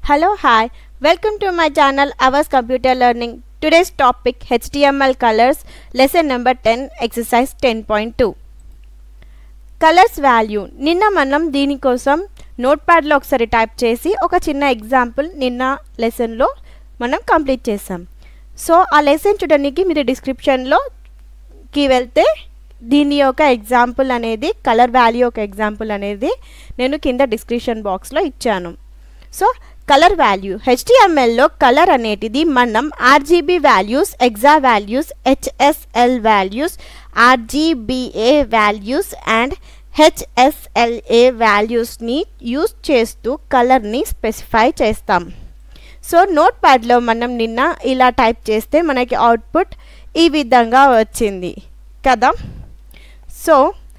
Hello, hi. Welcome to my channel Ours Computer Learning. Today's topic HTML colors, lesson number 10, exercise 10.2. Colours value నిన్న మనం దీనికోసం note ప్యాడ్లో ఒకసారి type చేసి ఒక చిన్న ఎగ్జాంపుల్ నిన్న లెసన్లో మనం కంప్లీట్ చేసాం సో ఆ లెసన్ చూడడానికి మీరు డిస్క్రిప్షన్లోకి వెళ్తే దీని యొక్క ఎగ్జాంపుల్ అనేది కలర్ వాల్యూ ఒక ఎగ్జాంపుల్ అనేది నేను కింద డిస్క్రిప్షన్ బాక్స్లో ఇచ్చాను సో కలర్ వాల్యూ హెచ్టిఎంఎల్లో కలర్ అనేటిది మనం RGB values hexa values HSL values RGBA values and HSLA వాల్యూస్ని యూస్ చేస్తూ కలర్ని స్పెసిఫై చేస్తాం సో నోట్ ప్యాడ్లో మనం నిన్న ఇలా టైప్ చేస్తే మనకి అవుట్పుట్ ఈ విధంగా వచ్చింది కదా సో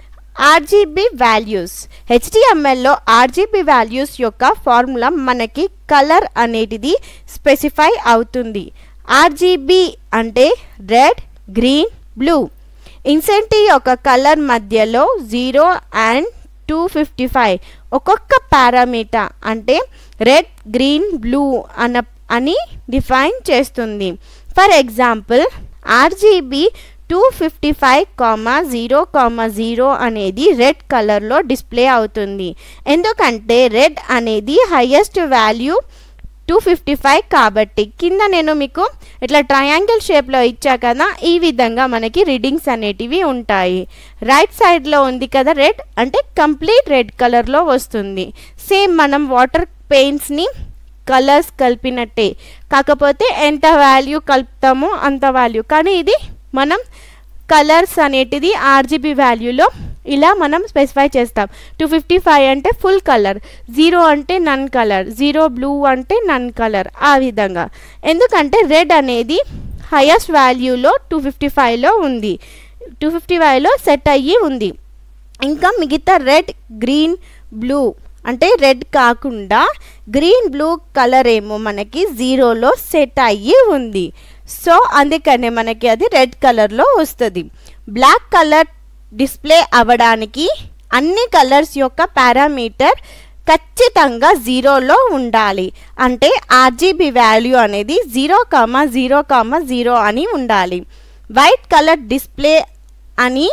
ఆర్జీబీ వాల్యూస్ హెచ్డిఎంఎల్లో ఆర్జీబీ వాల్యూస్ యొక్క ఫార్ములా మనకి కలర్ అనేటిది స్పెసిఫై అవుతుంది ఆర్జీబీ అంటే రెడ్ గ్రీన్ బ్లూ ఇన్సెంటి యొక్క కలర్ మధ్యలో zero and two fifty five ఒక్కొక్క పారామీటర్ అంటే రెడ్ గ్రీన్ బ్లూ అన అని డిఫైన్ చేస్తుంది for example RGB two fifty five comma zero comma zero అనేది రెడ్ కలర్లో డిస్ప్లే అవుతుంది ఎందుకంటే రెడ్ అనేది highest value two fifty five కాబట్టి కింద నేను మీకు ఇట్లా ట్రయాంగిల్ షేప్లో ఇచ్చా కదా ఈ విధంగా మనకి రీడింగ్స్ అనేటివి ఉంటాయి రైట్ సైడ్లో ఉంది కదా రెడ్ అంటే కంప్లీట్ రెడ్ కలర్లో వస్తుంది సేమ్ మనం వాటర్ పెయింట్స్ని కలర్స్ కలిపినట్టే కాకపోతే ఎంత వాల్యూ కలుపుతామో అంత వాల్యూ కానీ ఇది మనం కలర్స్ అనేటిది ఆర్జీబీ వాల్యూలో ఇలా మనం స్పెసిఫై చేస్తాం టూ ఫిఫ్టీ ఫైవ్ అంటే ఫుల్ కలర్ జీరో అంటే నన్ కలర్ జీరో బ్లూ అంటే నన్ కలర్ ఆ విధంగా ఎందుకంటే రెడ్ అనేది హయెస్ట్ వాల్యూలో టూ ఫిఫ్టీ ఫైవ్లో ఉంది టూ ఫిఫ్టీ ఫైవ్లో సెట్ అయ్యి ఉంది ఇంకా మిగతా రెడ్ గ్రీన్ బ్లూ అంటే రెడ్ కాకుండా గ్రీన్ బ్లూ కలర్ ఏమో మనకి జీరోలో సెట్ అయ్యి ఉంది సో అందుకనే మనకి అది రెడ్ కలర్లో వస్తుంది బ్లాక్ కలర్ డిస్ప్లే అవ్వడానికి అన్ని కలర్స్ యొక్క పారామీటర్ ఖచ్చితంగా జీరోలో ఉండాలి అంటే ఆర్జీబీ వాల్యూ అనేది zero comma zero comma zero అని ఉండాలి వైట్ కలర్ డిస్ప్లే అని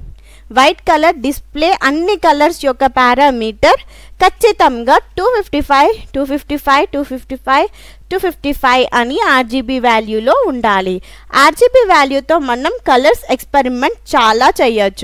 వైట్ కలర్ డిస్ప్లే అన్ని కలర్స్ యొక్క పారామీటర్ ఖచ్చితంగా two fifty five two fifty five two fifty five two fifty five అని ఆర్జీబీ వాల్యూలో ఉండాలి ఆర్జీబీ వాల్యూతో మనం కలర్స్ ఎక్స్పెరిమెంట్ చాలా చేయొచ్చు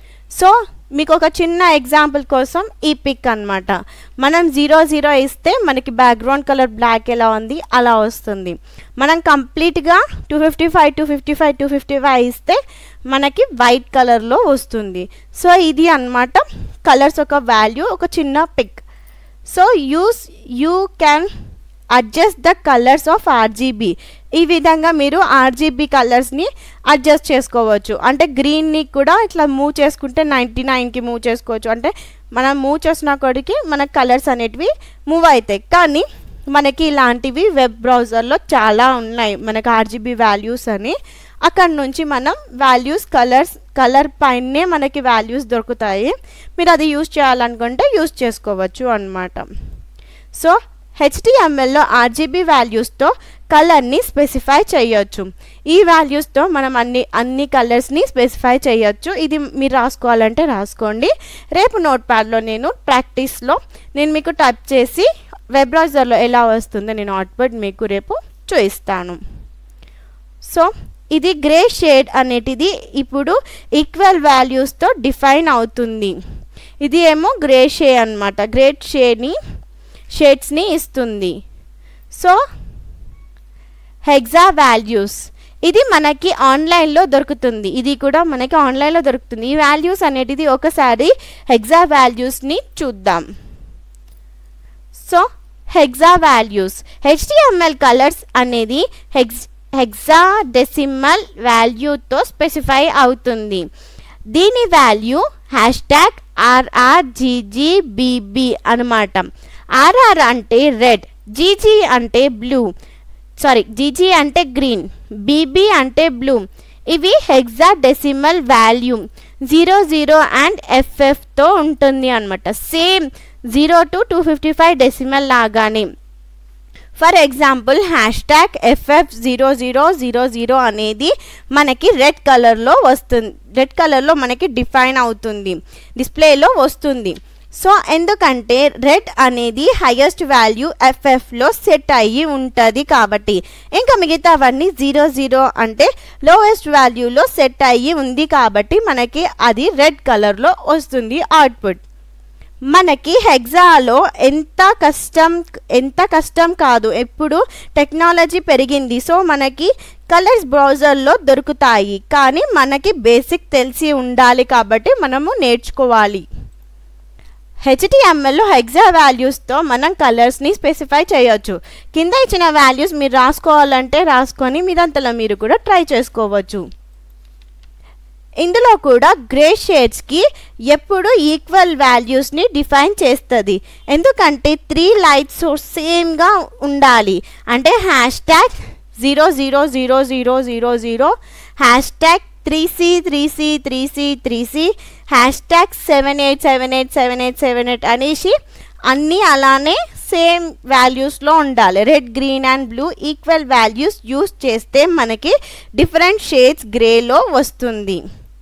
సో మీకు ఒక చిన్న ఎగ్జాంపుల్ కోసం ఈ పిక్ అనమాట మనం జీరో జీరో ఇస్తే మనకి బ్యాక్గ్రౌండ్ కలర్ బ్లాక్ ఎలా ఉంది అలా వస్తుంది మనం కంప్లీట్గా two fifty five two fifty five two fifty five ఇస్తే మనకి వైట్ కలర్లో వస్తుంది సో ఇది అనమాట కలర్స్ ఒక వాల్యూ ఒక చిన్న pic so use you can adjust the colours of RGB ఈ విధంగా మీరు ఆర్జీబీ కలర్స్ని అడ్జస్ట్ చేసుకోవచ్చు అంటే గ్రీన్ని కూడా ఇట్లా మూవ్ చేసుకుంటే నైంటీ నైన్కి మూవ్ చేసుకోవచ్చు అంటే మనం మూవ్ చేసిన కొడికి మన కలర్స్ అనేటివి మూవ్ అవుతాయి కానీ మనకి ఇలాంటివి వెబ్ బ్రౌజర్లో చాలా ఉన్నాయి మనకి ఆర్జీబీ వాల్యూస్ అని అక్కడ నుంచి మనం వాల్యూస్ కలర్స్ కలర్ పైనే మనకి వాల్యూస్ దొరుకుతాయి మీరు అది యూస్ చేయాలనుకుంటే యూస్ చేసుకోవచ్చు అనమాట సో హెచ్డిఎంఎల్లో ఆర్జీబీ వాల్యూస్తో కలర్ని స్పెసిఫై చేయొచ్చు ఈ వాల్యూస్తో మనం అన్ని అన్ని కలర్స్ని స్పెసిఫై చేయొచ్చు ఇది మీరు రాసుకోవాలంటే రాసుకోండి రేపు నోట్ ప్యాడ్లో నేను ప్రాక్టీస్లో నేను మీకు టైప్ చేసి వెబ్ బ్రౌజర్లో ఎలా వస్తుందో నేను అవుట్పుట్ మీకు రేపు చూపిస్తాను సో ఇది గ్రే షేడ్ అనేటిది ఇప్పుడు ఈక్వల్ వాల్యూస్తో డిఫైన్ అవుతుంది ఇది ఏమో గ్రే షే అనమాట గ్రేట్ షేడ్ని షేడ్స్ని ఇస్తుంది సో హెగ్జా వాల్యూస్ ఇది మనకి ఆన్లైన్లో దొరుకుతుంది ఇది కూడా మనకి ఆన్లైన్లో దొరుకుతుంది ఈ వాల్యూస్ అనేటిది ఒకసారి హెగ్జా వాల్యూస్ని చూద్దాం so hexa values HTML colours అనేది హెగ్జ్ హెగ్జా డెసిమల్ వాల్యూతో స్పెసిఫై అవుతుంది దీని వాల్యూ హ్యాష్ ట్యాగ్ ఆర్ఆర్జీజీబీబీ అనమాట ఆర్ఆర్ అంటే రెడ్ జీజీ అంటే బ్లూ సారీ జీజీ అంటే గ్రీన్ బీబీ అంటే బ్లూ ఇవి hexadecimal value zero zero and ఎఫ్ఎఫ్తో ఉంటుంది అనమాట same zero to two fifty five decimal లాగానే for example hash tag FF zero zero zero zero అనేది మనకి రెడ్ కలర్లో వస్తుంది రెడ్ కలర్లో మనకి డిఫైన్ అవుతుంది డిస్ప్లేలో వస్తుంది సో ఎందుకంటే రెడ్ అనేది హైయెస్ట్ వాల్యూ ఎఫ్ఎఫ్లో సెట్ అయ్యి ఉంటుంది కాబట్టి ఇంకా మిగతావన్నీ జీరో జీరో అంటే లోయెస్ట్ వాల్యూలో సెట్ అయ్యి ఉంది కాబట్టి మనకి అది రెడ్ కలర్లో వస్తుంది అవుట్పుట్ మనకి హెగ్జాలో ఎంత కష్టం ఎంత కష్టం కాదు ఎప్పుడు టెక్నాలజీ పెరిగింది సో మనకి కలర్స్ బ్రౌజర్లో దొరుకుతాయి కానీ మనకి బేసిక్ తెలిసి ఉండాలి కాబట్టి మనము నేర్చుకోవాలి హెచ్టిఎంఎల్లో హెగ్జా వాల్యూస్తో మనం కలర్స్ని స్పెసిఫై చేయొచ్చు కింద ఇచ్చిన వాల్యూస్ మీరు రాసుకోవాలంటే రాసుకొని మీదంతలో మీరు కూడా ట్రై చేసుకోవచ్చు ఇందులో కూడా గ్రే షేడ్స్కి ఎప్పుడు ఈక్వల్ వాల్యూస్ని డిఫైన్ చేస్తుంది ఎందుకంటే త్రీ లైట్స్ సేమ్గా ఉండాలి అంటే hash tag zero zero zero zero zero zero hash tag three C three C three C three C hash tag seven eight seven eight seven eight seven eight అనేసి అన్నీ అలానే same వాల్యూస్లో ఉండాలి red green and blue equal values use చేస్తే మనకి different shades గ్రేలో వస్తుంది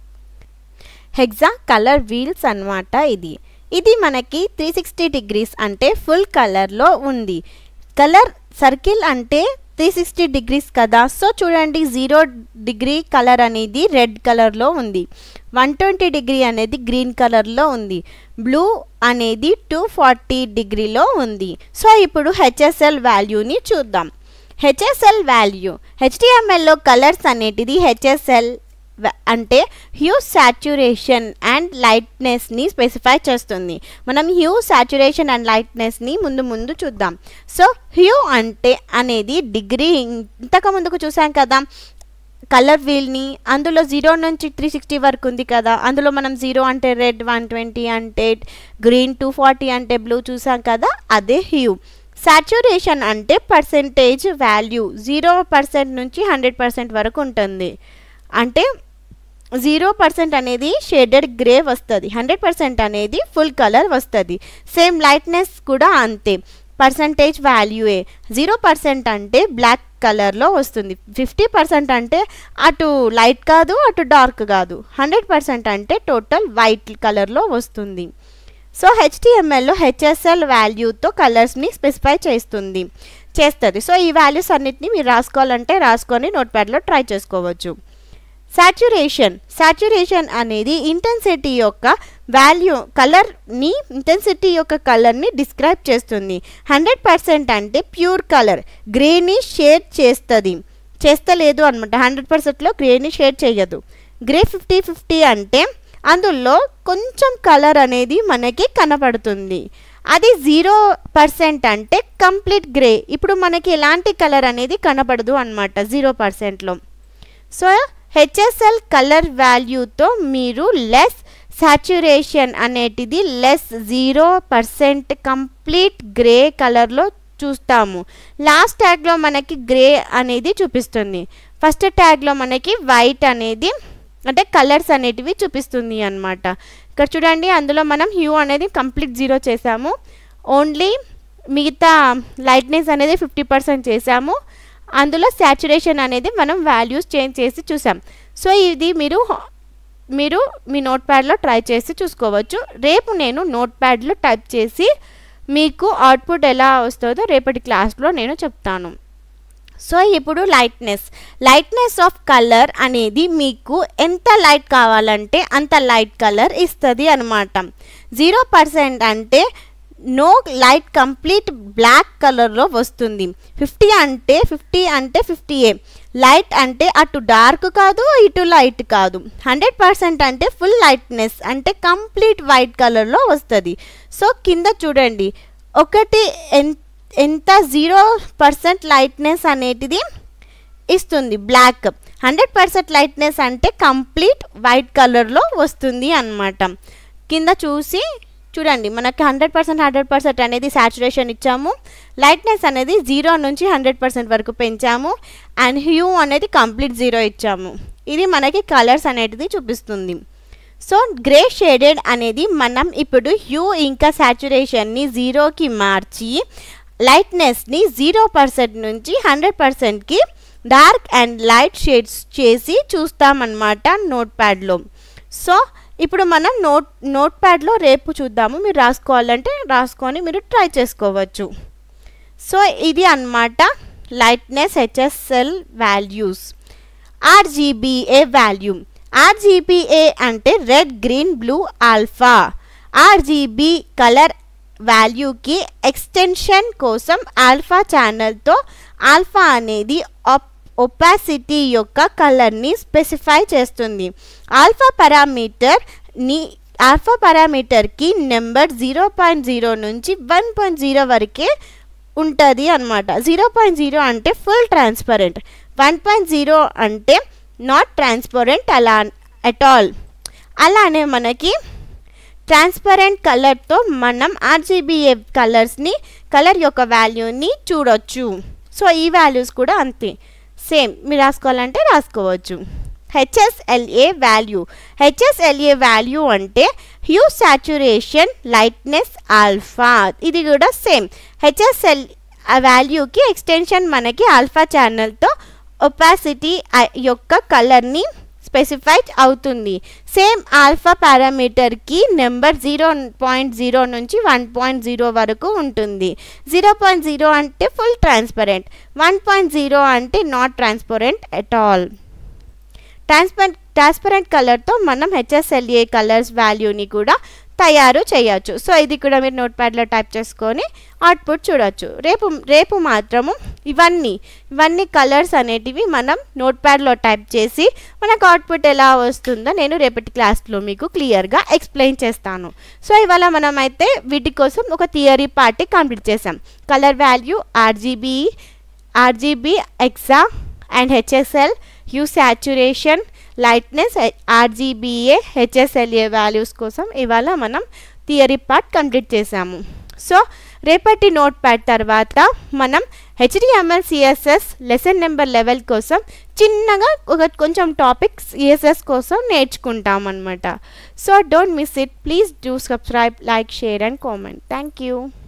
hexa colour wheels అన్నమాట ఇది ఇది మనకి త్రీ సిక్స్టీ డిగ్రీస్ అంటే ఫుల్ కలర్లో ఉంది కలర్ సర్కిల్ అంటే త్రీ సిక్స్టీ డిగ్రీస్ కదా సో చూడండి జీరో డిగ్రీ కలర్ అనేది రెడ్ కలర్లో ఉంది వన్ ట్వంటీ డిగ్రీ అనేది గ్రీన్ కలర్లో ఉంది బ్లూ అనేది టూ ఫార్టీ డిగ్రీలో ఉంది సో ఇప్పుడు హెచ్ఎస్ఎల్ వాల్యూని చూద్దాం హెచ్ఎస్ఎల్ వాల్యూ హెచ్డిఎంఎల్లో కలర్స్ అనేటిది హెచ్ఎస్ఎల్ అంటే హ్యూ సాచురేషన్ అండ్ లైట్నెస్ని స్పెసిఫై చేస్తుంది మనం హ్యూ సాచురేషన్ అండ్ లైట్నెస్ని ముందు ముందు చూద్దాం సో హ్యూ అంటే అనేది డిగ్రీ ఇంతకు ముందుకు చూసాం కదా కలర్ వీల్ని అందులో జీరో నుంచి త్రీ సిక్స్టీ వరకు ఉంది కదా అందులో మనం జీరో అంటే రెడ్ వన్ ట్వంటీ అంటే గ్రీన్ టూ ఫార్టీ అంటే బ్లూ చూసాం కదా అదే హ్యూ సాచురేషన్ అంటే పర్సెంటేజ్ వాల్యూ జీరో పర్సెంట్ నుంచి హండ్రెడ్ పర్సెంట్ వరకు ఉంటుంది అంటే జీరో పర్సెంట్ అనేది షేడెడ్ గ్రే వస్తుంది హండ్రెడ్ పర్సెంట్ అనేది ఫుల్ కలర్ వస్తుంది సేమ్ లైట్నెస్ కూడా అంతే పర్సంటేజ్ వాల్యూయే జీరో పర్సెంట్ అంటే బ్లాక్ కలర్లో వస్తుంది ఫిఫ్టీ పర్సెంట్ అంటే అటు లైట్ కాదు అటు డార్క్ కాదు హండ్రెడ్ పర్సెంట్ అంటే టోటల్ వైట్ కలర్లో వస్తుంది సో హెచ్టిఎంఎల్లో హెచ్ఎస్ఎల్ వాల్యూతో కలర్స్ని స్పెసిఫై చేస్తుంది చేస్తుంది సో ఈ వాల్యూస్ అన్నిటిని మీరు రాసుకోవాలంటే రాసుకొని నోట్ ప్యాడ్లో ట్రై చేసుకోవచ్చు సాచురేషన్ సాచురేషన్ అనేది ఇంటెన్సిటీ యొక్క వాల్యూ కలర్ని ఇంటెన్సిటీ యొక్క కలర్ని డిస్క్రైబ్ చేస్తుంది హండ్రెడ్ పర్సెంట్ అంటే ప్యూర్ కలర్ గ్రేని షేడ్ చేస్తుంది చేస్తలేదు అనమాట హండ్రెడ్ పర్సెంట్లో గ్రేని షేడ్ చేయదు గ్రే ఫిఫ్టీ ఫిఫ్టీ అంటే అందులో కొంచెం కలర్ అనేది మనకి కనపడుతుంది అది జీరో పర్సెంట్ అంటే కంప్లీట్ గ్రే ఇప్పుడు మనకి ఎలాంటి కలర్ అనేది కనపడదు అనమాట జీరో పర్సెంట్లో సో హెచ్ఎస్ఎల్ కలర్ వాల్యూతో మీరు లెస్ సాచురేషన్ అనేటిది less zero percent complete grey కలర్లో చూస్తాము లాస్ట్ ట్యాగ్లో మనకి గ్రే అనేది చూపిస్తుంది ఫస్ట్ ట్యాగ్లో మనకి వైట్ అనేది అంటే కలర్స్ అనేటివి చూపిస్తుంది అనమాట ఇక్కడ చూడండి అందులో మనం హ్యూ అనేది కంప్లీట్ జీరో చేసాము ఓన్లీ మిగతా లైట్నెస్ అనేది ఫిఫ్టీ పర్సెంట్ చేసాము అందులో శాచురేషన్ అనేది మనం వాల్యూస్ చేంజ్ చేసి చూసాం సో ఇది మీరు మీరు మీ నోట్ ప్యాడ్లో ట్రై చేసి చూసుకోవచ్చు రేపు నేను నోట్ ప్యాడ్లో టైప్ చేసి మీకు అవుట్పుట్ ఎలా వస్తుందో రేపటి క్లాస్లో నేను చెప్తాను సో ఇప్పుడు లైట్నెస్ లైట్నెస్ ఆఫ్ కలర్ అనేది మీకు ఎంత లైట్ కావాలంటే అంత లైట్ కలర్ ఇస్తుంది అనమాట జీరో పర్సెంట్ అంటే నో లైట్ కంప్లీట్ బ్లాక్ కలర్లో వస్తుంది ఫిఫ్టీ అంటే ఫిఫ్టీ అంటే ఫిఫ్టీ ఏ లైట్ అంటే అటు డార్క్ కాదు ఇటు లైట్ కాదు హండ్రెడ్ పర్సెంట్ అంటే ఫుల్ లైట్నెస్ అంటే కంప్లీట్ వైట్ కలర్లో వస్తుంది సో కింద చూడండి ఒకటి ఎంత ఎంత జీరో పర్సెంట్ లైట్నెస్ అనేటిది ఇస్తుంది బ్లాక్ హండ్రెడ్ పర్సెంట్ లైట్నెస్ అంటే కంప్లీట్ వైట్ కలర్లో వస్తుంది అనమాట కింద చూసి చూడండి మనకి హండ్రెడ్ పర్సెంట్ హండ్రెడ్ పర్సెంట్ అనేది సాచురేషన్ ఇచ్చాము లైట్నెస్ అనేది జీరో నుంచి హండ్రెడ్ పర్సెంట్ వరకు పెంచాము అండ్ హ్యూ అనేది కంప్లీట్ జీరో ఇచ్చాము ఇది మనకి కలర్స్ అనేది చూపిస్తుంది సో గ్రే షేడెడ్ అనేది మనం ఇప్పుడు హ్యూ ఇంకా సాచురేషన్ని జీరోకి మార్చి లైట్నెస్ని జీరో పర్సెంట్ నుంచి హండ్రెడ్ పర్సెంట్కి డార్క్ అండ్ లైట్ షేడ్స్ చేసి చూస్తామన్నమాట నోట్ ప్యాడ్లో సో ఇప్పుడు మనం నోట్ నోట్ ప్యాడ్లో రేపు చూద్దాము మీరు రాసుకోవాలంటే రాసుకొని మీరు ట్రై చేసుకోవచ్చు సో ఇది అన్నమాట lightness HSL values RGBA value RGBA అంటే red green blue alpha RGB colour వాల్యూకి ఎక్స్టెన్షన్ కోసం ఆల్ఫా ఛానల్తో ఆల్ఫా అనేది ఆప్ ఒపాసిటీ యొక్క కలర్ని స్పెసిఫై చేస్తుంది ఆల్ఫా పారామీటర్ ని ఆల్ఫా పారామీటర్కి నెంబర్ జీరో పాయింట్ జీరో నుంచి వన్ పాయింట్ జీరో వరకే ఉంటుంది అనమాట జీరో పాయింట్ జీరో అంటే full transparent one point zero అంటే నాట్ ట్రాన్స్పరెంట్ అలా అట్ ఆల్ అలానే మనకి ట్రాన్స్పరెంట్ కలర్తో మనం ఆర్జీబీఏ కలర్స్ని కలర్ యొక్క వాల్యూని చూడొచ్చు సో ఈ వాల్యూస్ కూడా అంతే సేమ్ మీరు రాసుకోవాలంటే రాసుకోవచ్చు హెచ్ఎస్ఎల్ఏ వాల్యూ హెచ్ఎస్ఎల్ఏ వాల్యూ అంటే హ్యూ సాచురేషన్ లైట్నెస్ ఆల్ఫా ఇది కూడా సేమ్ హెచ్ఎస్ఎల్ ఆ వాల్యూకి ఎక్స్టెన్షన్ మనకి ఆల్ఫా ఛానల్తో ఒపాసిటీ యొక్క కలర్ని స్పెసిఫై అవుతుంది సేమ్ ఆల్ఫా పారామీటర్కి నెంబర్ జీరో పాయింట్ జీరో నుంచి వన్ పాయింట్ జీరో వరకు ఉంటుంది జీరో పాయింట్ జీరో అంటే full transparent one point zero అంటే not transparent at all transparent transparent కలర్తో మనం హెచ్ఎస్ఎల్ఏ కలర్స్ వాల్యూని కూడా తయారు చేయొచ్చు సో ఇది కూడా మీరు నోట్ ప్యాడ్లో టైప్ చేసుకొని అవుట్పుట్ చూడొచ్చు రేపు రేపు మాత్రము ఇవన్నీ ఇవన్నీ కలర్స్ అనేటివి మనం నోట్ ప్యాడ్లో టైప్ చేసి మనకు అవుట్పుట్ ఎలా వస్తుందో నేను రేపటి క్లాస్లో మీకు క్లియర్గా ఎక్స్ప్లెయిన్ చేస్తాను సో ఇవాళ మనం అయితే వీటి కోసం ఒక థియరీ పార్టీ కంప్లీట్ చేసాం colour value RGB RGB hexa and HSL hue saturation lightness RGBA HSLA values కోసం ఇవాళ మనం థియరీ పార్ట్ కంప్లీట్ చేసాము సో రేపటి నోట్ ప్యాడ్ తర్వాత మనం HTML CSS lesson number level కోసం చిన్నగా ఒక కొంచెం టాపిక్ సిఎస్ఎస్ కోసం నేర్చుకుంటాం అనమాట so don't miss it please do subscribe like share and comment thank you